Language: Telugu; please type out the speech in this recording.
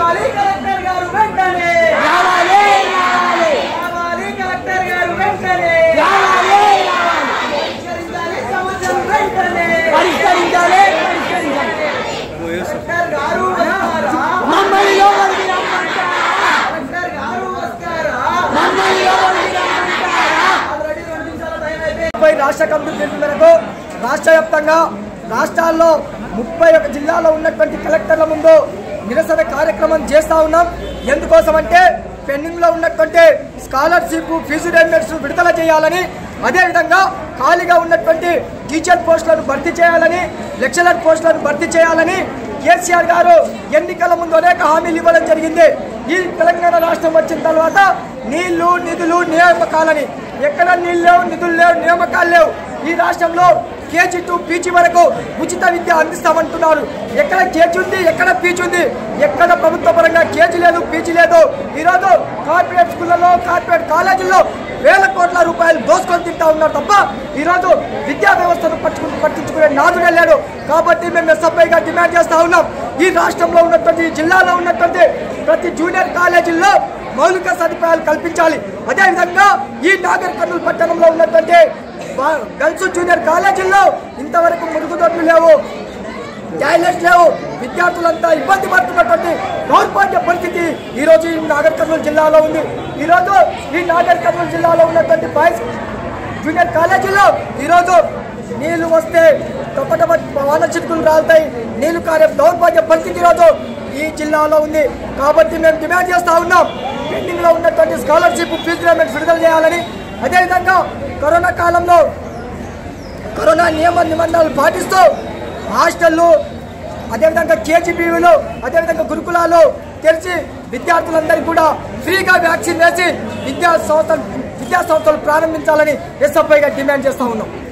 రావాలి కలెక్టర్ గారు వెంటనే రావాలి రావాలి రావాలి కలెక్టర్ గారు వెంటనే రావాలి రావాలి పరిష్కరించాలి సమస్యలు వెంటనే పరిష్కరించాలి పరిష్కరించాలి కలెక్టర్ గారు వస్తారా మమ్మల్ని లోపలికి రమ్మంటారా కలెక్టర్ గారు వస్తారా మమ్మల్ని లోపలికి రమ్మంటారా ఆల్రెడీ రెండు నిమిషాల టైం అయిపోయింది ముప్పై రాష్ట్ర కమిటీ పిలుపు మేరకు రాష్ట్ర వ్యాప్తంగా రాష్ట్రాల్లో ముప్పై ఒక జిల్లాలో ఉన్నటువంటి కలెక్టర్ల ముందు నిరసన కార్యక్రమం చేస్తా ఉన్నాం ఎందుకోసం అంటే పెండింగ్ లో ఉన్నటువంటి స్కాలర్షిప్ ఫీజు రియంబర్స్ విడుదల చేయాలని అదేవిధంగా ఖాళీగా ఉన్నటువంటి టీచర్ పోస్టులను భర్తీ చేయాలని లెక్చరర్ పోస్టులను భర్తీ చేయాలని కేసీఆర్ గారు ఎన్నికల ముందు అనేక హామీలు ఇవ్వడం జరిగింది ఈ తెలంగాణ రాష్ట్రం వచ్చిన తర్వాత నీళ్లు నిధులు నియామకాలని ఎక్కడ నీళ్ళు లేవు నిధులు లేవు నియామకాలు లేవు ఈ రాష్ట్రంలో కేజీ టు పీజీ వరకు ఉచిత విద్య అందిస్తామంటున్నారు ఎక్కడ కేజీ ఉంది ఎక్కడ పీజీ ఉంది ఎక్కడ ప్రభుత్వ పరంగా కేజీ లేదు పీజీ లేదు ఈరోజు కార్పొరేట్ స్కూళ్ళలో కార్పొరేట్ కాలేజీల్లో వేల కోట్ల రూపాయలు దోసుకొని తింటా ఉన్నారు తప్ప ఈరోజు విద్యా వ్యవస్థను పట్టుకుని పట్టించుకునే నాదుడే లేడు కాబట్టి మేము ఎస్ఎఫ్ఐగా డిమాండ్ చేస్తా ఉన్నాం ఈ రాష్ట్రంలో ఉన్నటువంటి ఈ జిల్లాలో ఉన్నటువంటి ప్రతి జూనియర్ కాలేజీల్లో మౌలిక సదుపాయాలు కల్పించాలి అదేవిధంగా ఈ నాగర్ కర్నూలు పట్టణంలో ఉన్నటువంటి వా- గర్ల్స్ జూనియర్ కాలేజీల్లో ఇంతవరకు మురుగుదొడ్లు లేవు టాయిలెట్స్ లేవు విద్యార్థులంతా ఇబ్బంది పడుతున్నటువంటి దౌర్భాగ్య పరిస్థితి ఈ రోజు ఈ నాగర్ కర్నూలు జిల్లాలో ఉంది ఈ రోజు ఈ నాగర్ కర్నూలు జిల్లాలో ఉన్నటువంటి బాయ్స్ జూనియర్ కాలేజీలో ఈరోజు నీళ్లు వస్తే టపటప వాన చిరుకులు రాలుతాయి నీళ్లు కారే దౌర్భాగ్య పరిస్థితి ఈరోజు ఈ జిల్లాలో ఉంది కాబట్టి మేము డిమాండ్ చేస్తా ఉన్నాం పెండింగ్ లో ఉన్నటువంటి స్కాలర్షిప్ ఫీజు పేమెంట్ విడుదల చేయాలని అదేవిధంగా కరోనా కాలంలో కరోనా నియమ నిబంధనలు పాటిస్తూ హాస్టళ్ళు అదేవిధంగా కేజీబీవీలు అదేవిధంగా గురుకులాలు తెరిచి విద్యార్థులందరికీ కూడా ఫ్రీగా వ్యాక్సిన్ వేసి విద్యా సంస్థలు విద్యా సంస్థలు ప్రారంభించాలని ఎస్ఎఫ్ఐగా డిమాండ్ చేస్తా ఉన్నాం